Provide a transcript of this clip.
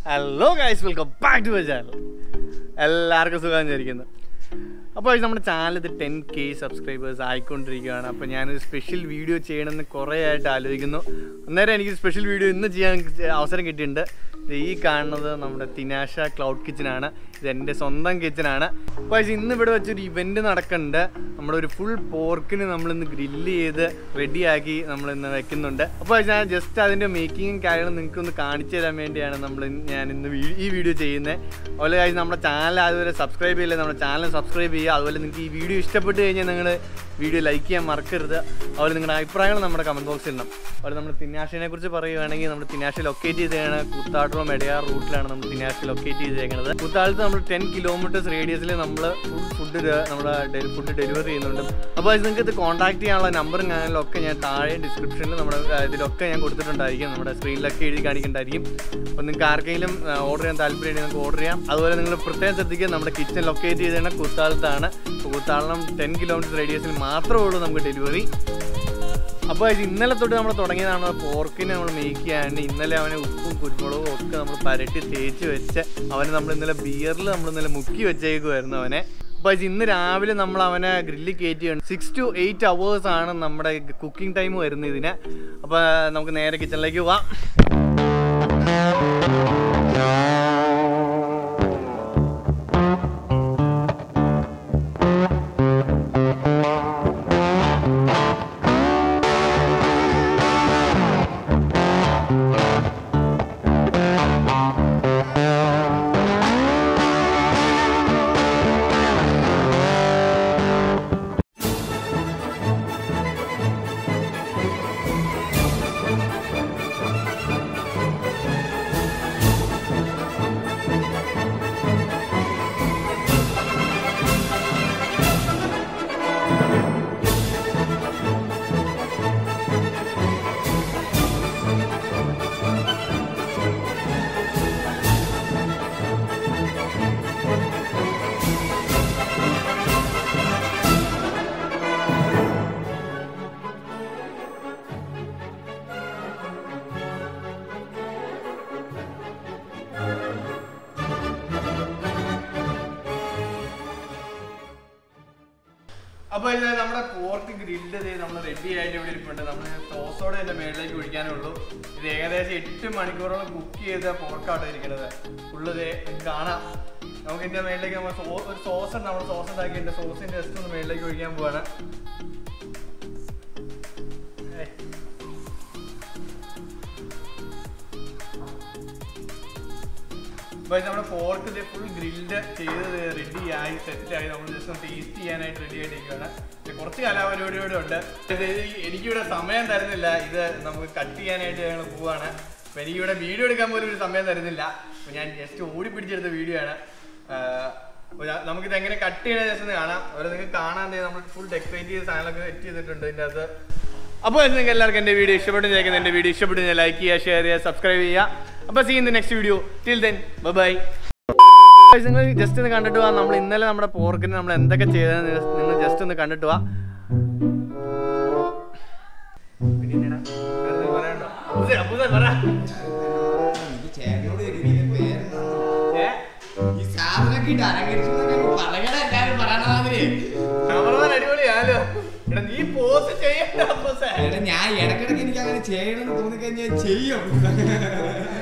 Hello guys welcome back to my channel എല്ലാവർക്കും സുഖം വിചാരിക്കുന്നു അപ്പോൾ നമ്മുടെ ചാനൽ ഇത് ടെൻ കെ സബ്സ്ക്രൈബേഴ്സ് ആയിക്കൊണ്ടിരിക്കുകയാണ് അപ്പോൾ ഞാനൊരു സ്പെഷ്യൽ വീഡിയോ ചെയ്യണമെന്ന് കുറേ ആയിട്ട് ആലോചിക്കുന്നു അന്നേരം എനിക്ക് സ്പെഷ്യൽ വീഡിയോ ഇന്ന് ചെയ്യാൻ അവസരം കിട്ടിയിട്ടുണ്ട് ഇത് ഈ കാണുന്നത് നമ്മുടെ തിനാശ ക്ലൗഡ് കിച്ചനാണ് ഇത് എൻ്റെ സ്വന്തം കിച്ചനാണ് അപ്പോൾ guys, ഇന്ന് ഇവിടെ വെച്ചൊരു ഇവൻറ്റ് നടക്കുന്നുണ്ട് നമ്മുടെ ഒരു ഫുൾ പോർക്കിന് നമ്മളിന്ന് ഗ്രില്ല് ചെയ്ത് റെഡിയാക്കി നമ്മളിന്ന് വെക്കുന്നുണ്ട് അപ്പോൾ guys, ഞാൻ ജസ്റ്റ് അതിൻ്റെ മേക്കിങ്ങും കാര്യങ്ങളും നിങ്ങൾക്ക് ഒന്ന് കാണിച്ചു തരാൻ വേണ്ടിയാണ് നമ്മൾ ഞാൻ ഇന്ന് വീ- ഈ വീഡിയോ ചെയ്യുന്നത് അതുപോലെ കാര്യം നമ്മുടെ ചാനൽ അതുവരെ സബ്സ്ക്രൈബ് ചെയ്യില്ല നമ്മുടെ ചാനൽ സബ്സ്ക്രൈബ് ചെയ്യുക അതുപോലെ നിങ്ങൾക്ക് ഈ വീഡിയോ ഇഷ്ടപ്പെട്ട് കഴിഞ്ഞാൽ നിങ്ങൾ വീഡിയോ ലൈക്ക് ചെയ്യാൻ മറക്കരുത് അതുപോലെ നിങ്ങളുടെ അഭിപ്രായങ്ങൾ നമ്മുടെ കമൻറ്റ് ബോക്സിൽ ഇടണം അതുപോലെ നമ്മൾ തിന്നാശിനെ കുറിച്ച് പറയുകയാണെങ്കിൽ നമ്മൾ തിന്നാശ ലൊക്കേറ്റ് ചെയ്തതാണ് കൂത്താട്ടുറോ മെടയാർ റൂട്ടിലാണ് നമ്മൾ തിന്നാശ ലൊക്കേറ്റ് ചെയ്തേക്കുന്നത് കൂത്താളത്ത് നമ്മൾ ടെൻ കിലോമീറ്റേഴ്സ് റേഡിയസിൽ നമ്മൾ ഫുൾ ഫുഡ് നമ്മുടെ ഫുഡ് ഡെലിവറി ചെയ്യുന്നുണ്ട് അപ്പോൾ അത് നിങ്ങൾക്ക് ഇത് കോൺടാക്ട് ചെയ്യാനുള്ള നമ്പറും കാര്യങ്ങളും ഒക്കെ ഞാൻ താഴെ ഡിസ്ക്രിപ്ഷനിൽ നമ്മുടെ ആ, ഇതിലൊക്കെ ഞാൻ കൊടുത്തിട്ടുണ്ടായിരിക്കും നമ്മുടെ സ്ക്രീനിലൊക്കെ എഴുതി കാണിക്കുന്നുണ്ടായിരിക്കും അപ്പോൾ നിങ്ങൾക്ക് ആർക്കെങ്കിലും ഓർഡർ ചെയ്യാൻ താല്പര്യം നിങ്ങൾക്ക് ഓർഡർ ചെയ്യാം അതുപോലെ നിങ്ങൾ പ്രത്യേകം ശ്രദ്ധിക്കുക നമ്മുടെ കിച്ചൺ ലൊക്കേറ്റ് ചെയ്തേണ്ട കുത്താളത്താണ് അപ്പോൾ കുത്താളം ടെൻ കിലോമീറ്റർ റേഡിയസിൽ മാത്രമേ ഉള്ളൂ നമുക്ക് ഡെലിവറി അപ്പോൾ ഇത് ഇന്നലെ തൊട്ട് നമ്മൾ തുടങ്ങിയതാണ് പോർക്കിനെ നമ്മൾ മേക്ക് ചെയ്യാണ്ട് ഇന്നലെ അവനെ ഉപ്പും കുരുമുളകും ഒക്കെ നമ്മൾ പരട്ടി തേച്ച് വെച്ച് അവനെ നമ്മൾ ഇന്നലെ ബിയറിൽ നമ്മൾ ഇന്നലെ മുക്കി വെച്ചേക്കുമായിരുന്നു അവനെ അപ്പോൾ ഇത് ഇന്ന് രാവിലെ നമ്മൾ അവനെ ഗ്രില്ലിൽ കയറ്റിയാണ് സിക്സ് ടു എയ്റ്റ് അവേഴ്സ് ആണ് നമ്മുടെ കുക്കിംഗ് ടൈം വരുന്നത് ഇതിന് അപ്പോൾ നമുക്ക് നേരെ കിച്ചണിലേക്ക് പോവാം അപ്പൊ ഇത് നമ്മുടെ പോർക്ക് ഗ്രില്ല് നമ്മൾ റെഡി ആയിട്ട് ഇവിടെ ഇരിപ്പുണ്ട് നമ്മൾ സോസോടെ ഇതിന്റെ മേളിലേക്ക് ഒഴിക്കാനേ ഉള്ളൂ ഇത് ഏകദേശം എട്ട് മണിക്കൂറോളം കുക്ക് ചെയ്ത പോർക്കാണ് ഇരിക്കുന്നത് ഫുള്ള് ഇത് കാണാം നമുക്ക് ഇതിന്റെ മേളിലേക്ക് നമ്മൾ സോ ഒരു സോസ് ഉണ്ട് നമ്മൾ സോസ് ഉണ്ടാക്കിയിട്ടുണ്ട് സോസിന്റെ ജസ്റ്റ് ഒന്ന് മേളിലേക്ക് ഒഴിക്കാൻ പോവാണ് ഏയ്. അപ്പൊ ഇത് നമ്മുടെ പോർക്ക് ഇത് ഫുൾ ഗ്രിൽഡ് ചെയ്ത് റെഡി ആയി സെറ്റ് ആയി നമ്മൾ ജസ്റ്റ് ഒന്ന് ടേസ്റ്റ് ചെയ്യാനായിട്ട് റെഡി ആയിട്ടിരിക്കുകയാണ് ഇത് കുറച്ച് കലാപരിപാടിയോടെ ഉണ്ട് ഇത് എനിക്കിവിടെ സമയം തരുന്നില്ല ഇത് നമുക്ക് കട്ട് ചെയ്യാനായിട്ട് ഞങ്ങൾ പോവാണ് അപ്പൊ എനിക്കിവിടെ വീഡിയോ എടുക്കാൻ പോലും ഒരു സമയം തരുന്നില്ല അപ്പൊ ഞാൻ ജസ്റ്റ് ഓടി പിടിച്ചെടുത്ത വീഡിയോ ആണ് ആഹ് അപ്പൊ ഞാൻ- നമുക്കിത് എങ്ങനെ കട്ട് ചെയ്യണ ജസ്റ്റ് ഒന്ന് കാണാം അതുപോലെ നിങ്ങൾക്ക് കാണാൻ ദേ നമ്മൾ ഫുൾ ഡെക്കറേറ്റ് ചെയ്ത സാധനങ്ങളൊക്കെ സെറ്റ് ചെയ്തിട്ടുണ്ട് ഇതിൻ്റെ അകത്ത് അപ്പോൾ നിങ്ങൾക്ക് എല്ലാവർക്കും എൻ്റെ വീഡിയോ ഇഷ്ടപ്പെട്ടു ചേക്കുന്നത് എൻ്റെ വീഡിയോ ഇഷ്ടപ്പെട്ടു ഞാൻ ലൈക്ക് ചെയ്യുക ഷെയർ ചെയ്യുക സബ്സ്ക്രൈബ് ചെയ്യുക അപ്പോൾ see in the next video till then bye നിങ്ങൾ ജസ്റ്റ് ഒന്ന് കണ്ടിട്ട് പോവാ നമ്മൾ ഇന്നലെ നമ്മുടെ പോർക്കിന് നമ്മൾ എന്തൊക്കെ ചെയ്തതെന്ന് നിങ്ങൾ ജസ്റ്റ് ഒന്ന് കണ്ടിട്ട് പോവാ പിന്നെ എന്നാടാ? വേറെ എന്തെങ്കിലും പറയാനുണ്ടോ? അബൂസേ, അബൂസേ, പറ. ഇത് ചേട്ടനോട് ചോദിക്ക്, ഇതിന്റെ പേരെന്താ? ഏ? ഈ സാധനമൊക്കെ ഇട്ട് അലങ്കരിച്ചു എന്നൊക്കെ പറയണ എല്ലാവരും പറയണ മാതിരി. cameraman അടിപൊളിയാലോ എടാ നീ പോസ്റ്റ് ചെയ്യണ്ട അബൂസേ എടാ, ഞാൻ ഇടക്കിടക്ക് എനിക്ക് അങ്ങനെ ചെയ്യണമെന്ന് തോന്നിക്കഴിഞ്ഞാൽ ചെയ്യും